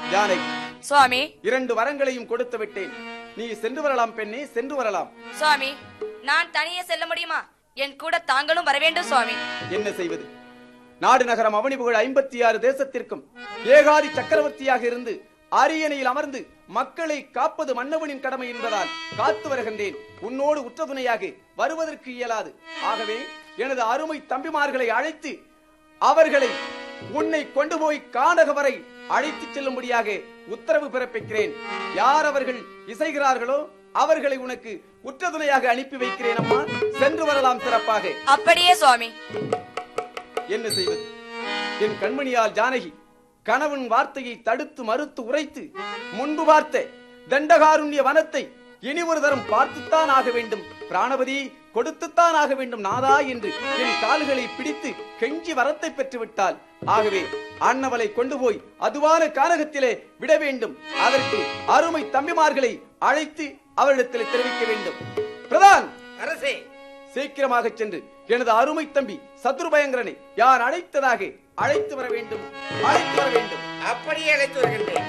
ஜானகி சுவாமி இரண்டு வரங்களையும் கொடுத்து விட்டேன் நீ சென்று வரலாம் பெண்ணே சென்று வரலாம் சுவாமி நான் தனியே செல்ல முடியுமா என் கூட தாங்களும் வர வேண்டும் சுவாமி என்ன செய்வது நாடு நகரம் அவனி புகழ் ஐம்பத்தி ஆறு தேசத்திற்கும் ஏகாதி சக்கரவர்த்தியாக இருந்து அரியணையில் அமர்ந்து மக்களை காப்பது மன்னவனின் கடமை என்பதால் காத்து வருகின்றேன் உன்னோடு உற்ற துணையாக வருவதற்கு இயலாது ஆகவே எனது அருமை தம்பிமார்களை அழைத்து அவர்களை உன்னை கொண்டு போய் கானக வரை அழைத்துச் செல்லும்படியாக உத்தரவு பிறப்பிக்கிறேன் யார் அவர்கள் இசைகிறார்களோ அவர்களை உனக்கு உற்ற துணையாக அனுப்பி வைக்கிறேன் அம்மா சென்று வரலாம் சிறப்பாக அப்படியே சுவாமி என்ன செய்வது என் கண்மணியால் ஜானகி கணவன் வார்த்தையை தடுத்து மறுத்து உரைத்து முன்பு பார்த்த தண்டகாருண்ய வனத்தை இனி ஒரு தரம் பார்த்துத்தான் ஆக வேண்டும் பிராணபதி கொடுத்துத்தான் ஆக வேண்டும் நாதா என்று என் கால்களை பிடித்து கெஞ்சி வரத்தை பெற்று விட்டாள் ஆகவே அண்ணவளை கொண்டு போய் அதுவான கானகத்திலே விட வேண்டும் அதற்கு அருமை தம்பிமார்களை அழைத்து அவரிடத்தில் தெரிவிக்க வேண்டும் பிரதான் அரசே சீக்கிரமாக சென்று எனது அருமை தம்பி சத்ருபயங்கரனை யார் அழைத்ததாக அழைத்து வர வேண்டும் அழைத்து வர வேண்டும் அப்படியே அழைத்து வருகின்றேன்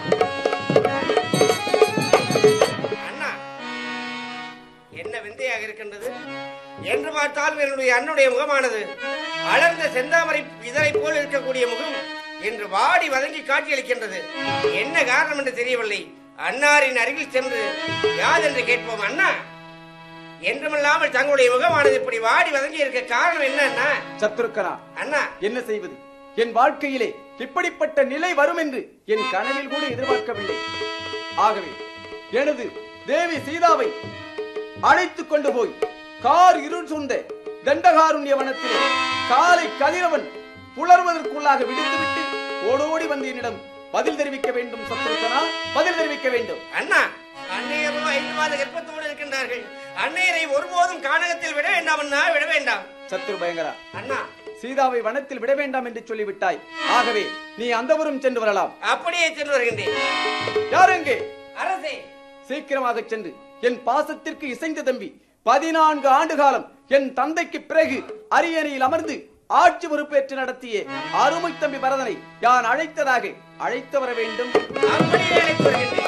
அண்ணா என்ன விந்தையாக இருக்கின்றது என்று பார்த்தாலும் என்னுடைய அண்ணுடைய முகமானது அலர்ந்த செந்தாமரை இதழை போல் இருக்கக்கூடிய முகம் என்று வாடி வதங்கி காட்சியளிக்கின்றது என்ன காரணம் என்று தெரியவில்லை அன்னாரின் அருகில் சென்று யாதென்று கேட்போம் அண்ணா என்றுமில்லாமல் தங்களுடைய முகமானது இப்படி வாடி வதங்கி இருக்க காரணம் என்ன அண்ணா சத்ருக்கனா அண்ணா என்ன செய்வது என் வாழ்க்கையிலே இப்படிப்பட்ட நிலை வரும் என்று என் கனவில் கூட எதிர்பார்க்கவில்லை ஆகவே எனது தேவி சீதாவை அழைத்துக் கொண்டு போய் கார் இருள் சூழ்ந்த தண்டகாருண்ய வனத்திலே காலை கதிரவன் புலர்வதற்குள்ளாக விடுத்துவிட்டு ஓடோடி வந்து என்னிடம் பதில் தெரிவிக்க வேண்டும் சத்ருக்கனா பதில் தெரிவிக்க வேண்டும் அண்ணா அன்னையரும் ஐந்து மாத கர்ப்பத்தோடு இருக்கின்றார்கள் அன்னையரை ஒருபோதும் கானகத்தில் விட வேண்டாம் அண்ணா விட வேண்டாம் சத்ரு பயங்கரா அண்ணா சீதாவை வனத்தில் விட வேண்டாம் என்று சொல்லிவிட்டாய் ஆகவே நீ அந்தபுரம் சென்று வரலாம் அப்படியே சென்று வருகின்றேன் யார் எங்கே அரசே சீக்கிரமாக சென்று என் பாசத்திற்கு இசைந்த தம்பி பதினான்கு ஆண்டு காலம் என் தந்தைக்கு பிறகு அரியணையில் அமர்ந்து ஆட்சி பொறுப்பேற்று நடத்திய அருமை தம்பி பரதனை யான் அழைத்ததாக அழைத்து வர வேண்டும் அப்படியே அழைத்து வருகின்றேன்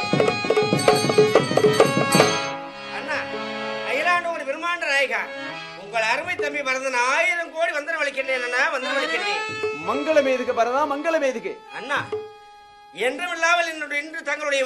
அண்ணா அகிலாண்டவர் பெருமாண்ட நாயகா உங்கள் அருமை தம்பி பரதன் ஆயிரம் கோடி வந்தன வலிக்கின்றேன் அண்ணா வந்தன வலிக்கின்றேன் மங்களமேதுக பரதா மங்களமேதுக அண்ணா என்றுமில்லாமல் என்னுடைய இன்று தங்களுடைய